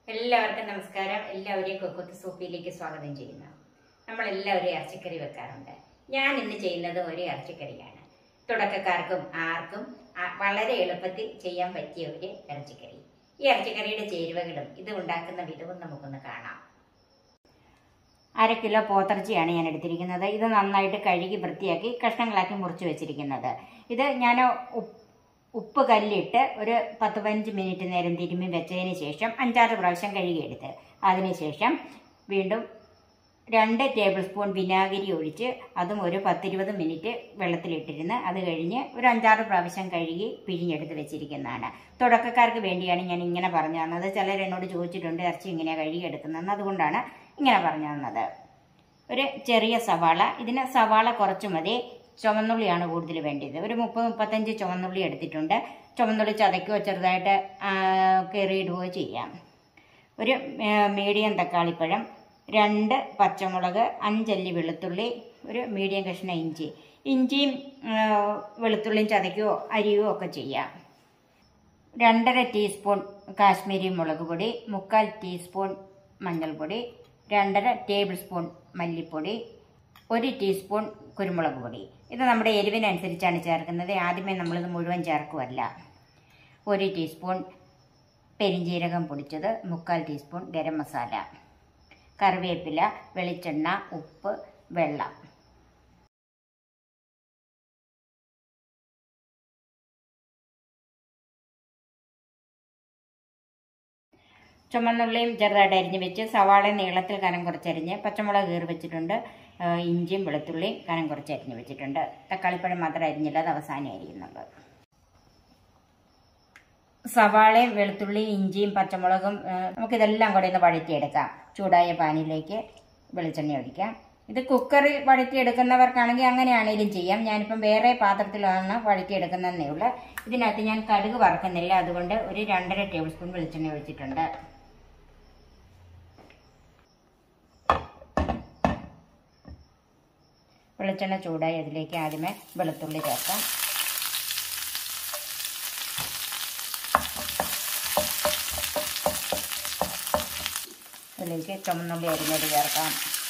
എല്ലാവർക്കും നമസ്കാരം എല്ലാവരെയും കൊക്കുത്ത് സൂപ്പിയിലേക്ക് സ്വാഗതം ചെയ്യുന്നു നമ്മൾ എല്ലാവരും ഇറച്ചിക്കറി വെക്കാറുണ്ട് ഞാൻ ഇന്ന് ചെയ്യുന്നത് ഒരു ഇറച്ചിക്കറിയാണ് തുടക്കക്കാർക്കും ആർക്കും ആ- വളരെ എളുപ്പത്തിൽ ചെയ്യാൻ പറ്റിയ ഒരു ഇറച്ചിക്കറി ഈ ഇറച്ചിക്കറിയുടെ ചേരുവകളും ഇത് ഉണ്ടാക്കുന്ന വിധവും നമുക്കൊന്ന് കാണാം അര കിലോ പോത്തിറച്ചിയാണ് ഞാൻ എടുത്തിരിക്കുന്നത് ഇത് നന്നായിട്ട് കഴുകി വൃത്തിയാക്കി കഷ്ണങ്ങളാക്കി മുറിച്ച് വെച്ചിരിക്കുന്നത് ഇത് ഞാൻ ഉപ്പ് ഉപ്പ് കല്ലിട്ട് ഒരു പത്ത് പതിനഞ്ച് മിനിറ്റ് നേരം തിരുമ്മി വെച്ചതിന് ശേഷം അഞ്ചാറ് പ്രാവശ്യം കഴുകിയെടുത്ത് അതിനുശേഷം വീണ്ടും രണ്ട് ടേബിൾ സ്പൂൺ വിനാഗിരി ഒഴിച്ച് അതും ഒരു പത്തിരുപത് മിനിറ്റ് വെള്ളത്തിലിട്ടിരുന്ന് അത് കഴിഞ്ഞ് ഒരു അഞ്ചാറ് പ്രാവശ്യം കഴുകി പിഴിഞ്ഞെടുത്ത് വെച്ചിരിക്കുന്നതാണ് തുടക്കക്കാർക്ക് വേണ്ടിയാണ് ഞാൻ ഇങ്ങനെ പറഞ്ഞു തന്നത് ചിലർ എന്നോട് ചോദിച്ചിട്ടുണ്ട് ഇറച്ചി ഇങ്ങനെയാണ് കഴുകിയെടുക്കുന്നതെന്ന് അതുകൊണ്ടാണ് ഇങ്ങനെ പറഞ്ഞു തന്നത് ഒരു ചെറിയ സവാള ഇതിന് സവാള കുറച്ച് മതി ചുവന്നുള്ളിയാണ് കൂടുതൽ വേണ്ടത് ഒരു മുപ്പത് മുപ്പത്തഞ്ച് ചുവന്നുള്ളി എടുത്തിട്ടുണ്ട് ചുവന്നുള്ളി ചതയ്ക്കുകയോ ചെറുതായിട്ട് കയറിയിടുകയോ ചെയ്യാം ഒരു മീഡിയം തക്കാളിപ്പഴം രണ്ട് പച്ചമുളക് അഞ്ചല്ലി വെളുത്തുള്ളി ഒരു മീഡിയം കഷ്ണം ഇഞ്ചി ഇഞ്ചിയും ആ, വെളുത്തുള്ളിയും ചതയ്ക്കുകയോ അരിയുകയോ ഒക്കെ ചെയ്യാം രണ്ടര ടീസ്പൂൺ കാശ്മീരി മുളക് പൊടി മുക്കാൽ ടീസ്പൂൺ മഞ്ഞൾപ്പൊടി രണ്ടര ടേബിൾ സ്പൂൺ മല്ലിപ്പൊടി ഒരു ടീസ്പൂൺ കുരുമുളക് പൊടി ഇത് നമ്മുടെ എരിവിനനുസരിച്ചാണ് ചേർക്കുന്നത് ആദ്യമേ നമ്മളിത് മുഴുവൻ ചേർക്കുമല്ല ഒരു ടീസ്പൂൺ പെരിഞ്ജീരകം പൊടിച്ചത് മുക്കാൽ ടീസ്പൂൺ ഗരം മസാല കറിവേപ്പില വെളിച്ചെണ്ണ ഉപ്പ് വെള്ളം ചുമന്നുള്ളിയും ചെറുതായിട്ട് അരിഞ്ഞ് വെച്ച് സവാള നീളത്തിൽ കനം കുറച്ചരിഞ്ഞ് പച്ചമുളക് കീറി വെച്ചിട്ടുണ്ട് ആ, ഇഞ്ചിയും വെളുത്തുള്ളിയും കനം കുറച്ച് അരിഞ്ഞ് വെച്ചിട്ടുണ്ട് തക്കാളിപ്പഴം മാത്രം അരിഞ്ഞില്ല അത് അവസാനം അരിയുന്നുണ്ട് സവാളയും വെളുത്തുള്ളി ഇഞ്ചിയും പച്ചമുളകും ആ, നമുക്കിതെല്ലാം കൂടെ ഒന്ന് വഴറ്റിയെടുക്കാം ചൂടായ പാനിലേക്ക് വെളിച്ചെണ്ണ ഒഴിക്കാം ഇത് കുക്കറിൽ വഴറ്റിയെടുക്കുന്നവർക്കാണെങ്കിൽ അങ്ങനെയാണെങ്കിലും ചെയ്യാം ഞാനിപ്പം വേറെ പാത്രത്തിലാണ് വഴറ്റിയെടുക്കുന്നതേ ഉള്ളൂ ഇതിനകത്ത് ഞാൻ കടുക് വറക്കുന്നില്ല അതുകൊണ്ട് ഒരു രണ്ടര ടേബിൾ സ്പൂൺ വെളിച്ചെണ്ണ ഒഴിച്ചിട്ടുണ്ട് വെളിച്ചെണ്ണ ചൂടായി അതിലേക്ക് ആദ്യമേ വെളുത്തുള്ളി ചേർക്കാം അതിലേക്ക് ചുമന്നുള്ളി അരിഞ്ഞത് ചേർക്കാം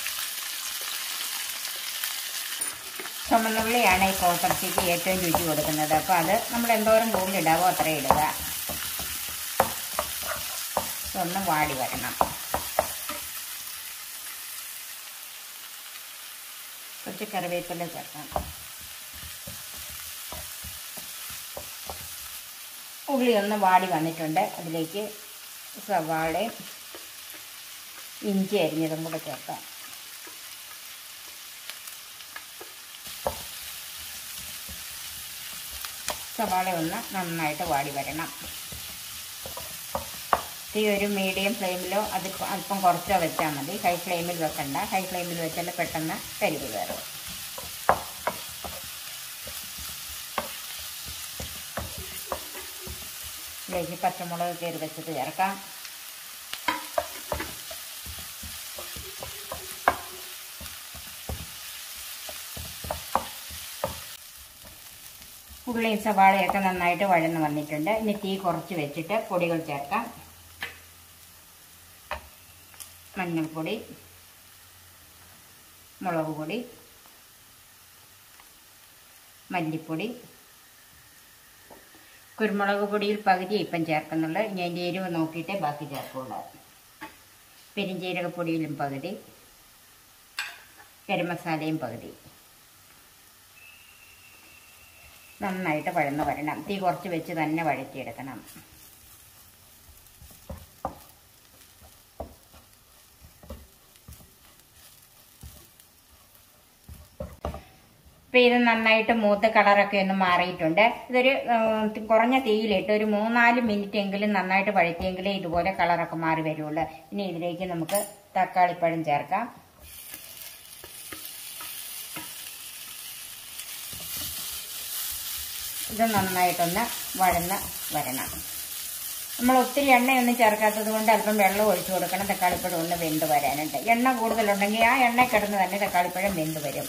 ചുമന്നുള്ളിയാണ് ഈ കോപ്പർച്ചിക്ക് ഏറ്റവും രുചി കൊടുക്കുന്നത് അപ്പോൾ അത് നമ്മൾ എന്തോരം കൂടുതലിടാവോ അത്രയും ഇടുക ഇതൊന്ന് വാടി വരണം കുറച്ച് കറിവേപ്പില ചേർക്കാം ഉള്ളി ഒന്ന് വാടി വന്നിട്ടുണ്ട് അതിലേക്ക് സവാളയും ഇഞ്ചി അരിഞ്ഞതും കൂടെ ചേർക്കാം സവാള ഒന്ന് നന്നായിട്ട് വാടി വരണം തീ ഒരു മീഡിയം ഫ്ലെയിമിലോ അത് അല്പം കുറച്ചോ വെച്ചാൽ മതി ഹൈ ഫ്ലെയിമിൽ വെക്കണ്ട ഹൈ ഫ്ലെയിമിൽ വെച്ചാൽ പെട്ടെന്ന് കരിവ് കയറും ഇതിലേക്ക് പച്ചമുളക് കയറി വെച്ചിട്ട് ചേർക്കാം ഉള്ളിയും സവാളയൊക്കെ നന്നായിട്ട് വഴന്ന് വന്നിട്ടുണ്ട് ഇനി തീ കുറച്ച് വെച്ചിട്ട് പൊടികൾ ചേർക്കാം മഞ്ഞൾപ്പൊടി മുളക് പൊടി മല്ലിപ്പൊടി കുരുമുളക് പൊടിയിൽ പകുതി ഇപ്പം ചേർക്കുന്നുള്ളൂ ഇനി അതിൻ്റെ എരിവ് നോക്കിയിട്ടേ ബാക്കി ചേർക്കുള്ളൂ പെരിഞ്ജീരകപ്പൊടിയിലും പകുതി ഗരം മസാലയും പകുതി നന്നായിട്ട് വഴന്ന് വരണം തീ കുറച്ച് വെച്ച് തന്നെ വഴറ്റിയെടുക്കണം ഇപ്പം ഇത് നന്നായിട്ട് മൂത്ത കളറൊക്കെ ഒന്ന് മാറിയിട്ടുണ്ട് ഇതൊരു ഉം, കുറഞ്ഞ തീയിലിട്ട് ഒരു മൂന്നാല് മിനിറ്റ് എങ്കിലും നന്നായിട്ട് വഴറ്റിയെങ്കിലേ ഇതുപോലെ കളറൊക്കെ മാറി വരുള്ളൂ ഇനി ഇതിലേക്ക് നമുക്ക് തക്കാളിപ്പഴം ചേർക്കാം ഇത് നന്നായിട്ടൊന്ന് വഴന്ന് വരണം നമ്മൾ ഒത്തിരി എണ്ണയൊന്നും ചേർക്കാത്തത് കൊണ്ട് അല്പം വെള്ളം ഒഴിച്ചു കൊടുക്കണം തക്കാളിപ്പഴം ഒന്ന് വെന്ത് വരാനുണ്ട് എണ്ണ കൂടുതലുണ്ടെങ്കിൽ ആ എണ്ണ കിടന്ന് തന്നെ തക്കാളിപ്പഴം വെന്ത് വരും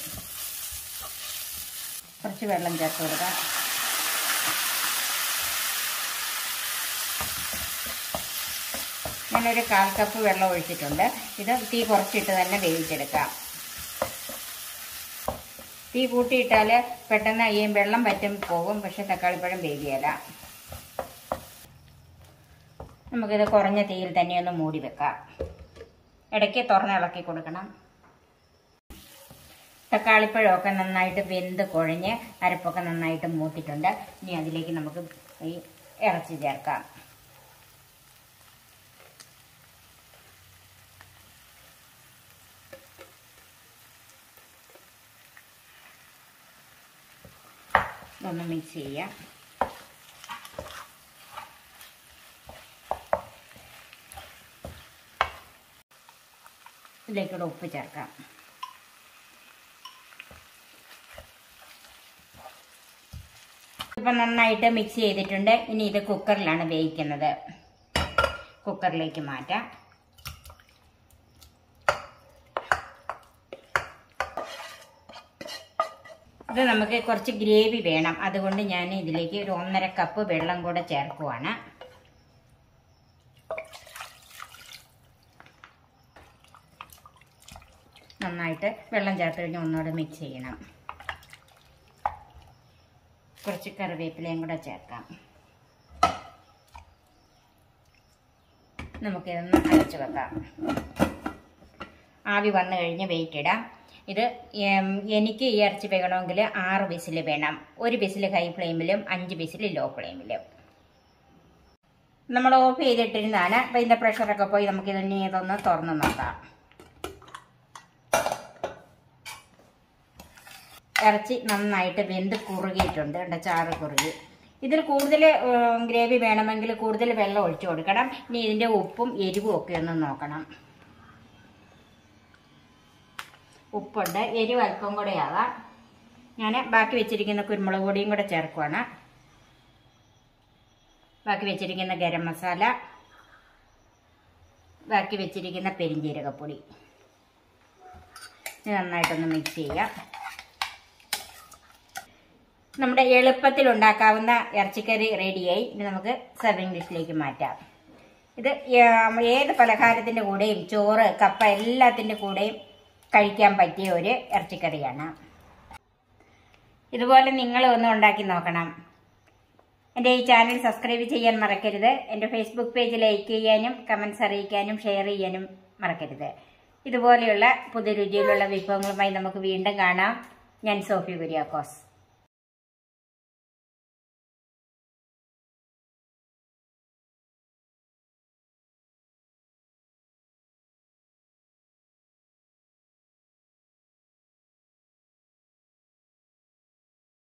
കുറച്ച് വെള്ളം ചേർത്ത് കൊടുക്കാം ഞാനൊരു കാൽ കപ്പ് വെള്ളം ഒഴിച്ചിട്ടുണ്ട് ഇത് തീ കുറച്ചിട്ട് തന്നെ വേവിച്ചെടുക്കാം തീ കൂട്ടിയിട്ടാൽ പെട്ടെന്ന് ഈ വെള്ളം പറ്റും പോകും പക്ഷെ തക്കാളിപ്പഴം വേവിയല നമുക്കിത് കുറഞ്ഞ തീയിൽ തന്നെ ഒന്ന് മൂടി വെക്കാം ഇടയ്ക്ക് തുറന്ന് ഇളക്കി കൊടുക്കണം തക്കാളിപ്പഴമൊക്കെ നന്നായിട്ട് വെന്ത് കുഴഞ്ഞ് അരപ്പൊക്കെ നന്നായിട്ട് മൂത്തിട്ടുണ്ട് ഇനി അതിലേക്ക് നമുക്ക് ഈ ഇറച്ചി ചേർക്കാം ഇതൊന്ന് മിക്സ് ചെയ്യാം ഇതിലേക്കൂടെ ഉപ്പ് ചേർക്കാം ഇപ്പം നന്നായിട്ട് മിക്സ് ചെയ്തിട്ടുണ്ട് ഇനി ഇത് കുക്കറിലാണ് വേവിക്കുന്നത് കുക്കറിലേക്ക് മാറ്റാം ഇത് നമുക്ക് കുറച്ച് ഗ്രേവി വേണം അതുകൊണ്ട് ഞാൻ ഇതിലേക്ക് ഒരു ഒന്നര കപ്പ് വെള്ളം കൂടെ ചേർക്കുവാണ് നന്നായിട്ട് വെള്ളം ചേർത്ത് കഴിഞ്ഞ് ഒന്നുകൂടെ മിക്സ് ചെയ്യണം കുറച്ച് കറിവേപ്പിലയും കൂടെ ചേർക്കാം നമുക്കിതൊന്ന് അരച്ച് വെക്കാം ആവി വന്നു കഴിഞ്ഞ് വെയിറ്റ് ഇടാം ഇത് ഉം, എനിക്ക് ഈ ഇറച്ചി വേണമെങ്കിൽ ആറ് വിസിൽ വേണം ഒരു വിസിൽ ഹൈ ഫ്ലെയിമിലും അഞ്ച് വിസിൽ ലോ ഫ്ലെയിമിലും നമ്മൾ ഓഫ് ചെയ്തിട്ടിരുന്നാണ് അപ്പം ഇതിൻ്റെ പ്രഷറൊക്കെ പോയി നമുക്കിത് ഇനി ഇതൊന്ന് തുറന്ന് നോക്കാം ഇറച്ചി നന്നായിട്ട് വെന്ത് കുറുകിയിട്ടുണ്ട് കണ്ട ചാറ് കുറുകി ഇതിൽ കൂടുതൽ ഗ്രേവി വേണമെങ്കിൽ കൂടുതൽ വെള്ളം ഒഴിച്ചു കൊടുക്കണം ഇനി ഇതിൻ്റെ ഉപ്പും എരിവും ഒക്കെ ഒന്ന് നോക്കണം ഉപ്പുണ്ട് എരിവ് അല്പം കൂടെ ആവാം ഞാൻ ബാക്കി വെച്ചിരിക്കുന്ന കുരുമുളക് പൊടിയും കൂടെ ചേർക്കുവാണ് ബാക്കി വെച്ചിരിക്കുന്ന ഗരം മസാല ബാക്കി വെച്ചിരിക്കുന്ന പെരിഞ്ജീരകപ്പൊടി ഇത് നന്നായിട്ടൊന്ന് മിക്സ് ചെയ്യാം നമ്മുടെ എളുപ്പത്തിൽ ഉണ്ടാക്കാവുന്ന ഇറച്ചിക്കറി റെഡിയായി ഇനി നമുക്ക് സെർവിങ് ഡിഷിലേക്ക് മാറ്റാം ഇത് ഏം, ഏത് പലഹാരത്തിൻ്റെ കൂടെയും ചോറ് കപ്പ എല്ലാത്തിൻ്റെ കൂടെയും കഴിക്കാൻ പറ്റിയ ഒരു ഇറച്ചിക്കറിയാണ് ഇതുപോലെ നിങ്ങൾ ഒന്ന് ഉണ്ടാക്കി നോക്കണം എൻ്റെ ഈ ചാനൽ സബ്സ്ക്രൈബ് ചെയ്യാൻ മറക്കരുത് എൻ്റെ ഫേസ്ബുക്ക് പേജ് ലൈക്ക് ചെയ്യാനും കമൻസ് അറിയിക്കാനും ഷെയർ ചെയ്യാനും മറക്കരുത് ഇതുപോലെയുള്ള പുതുരുചിയിലുള്ള വിഭവങ്ങളുമായി നമുക്ക് വീണ്ടും കാണാം ഞാൻ സോഫി കുര്യാക്കോസ്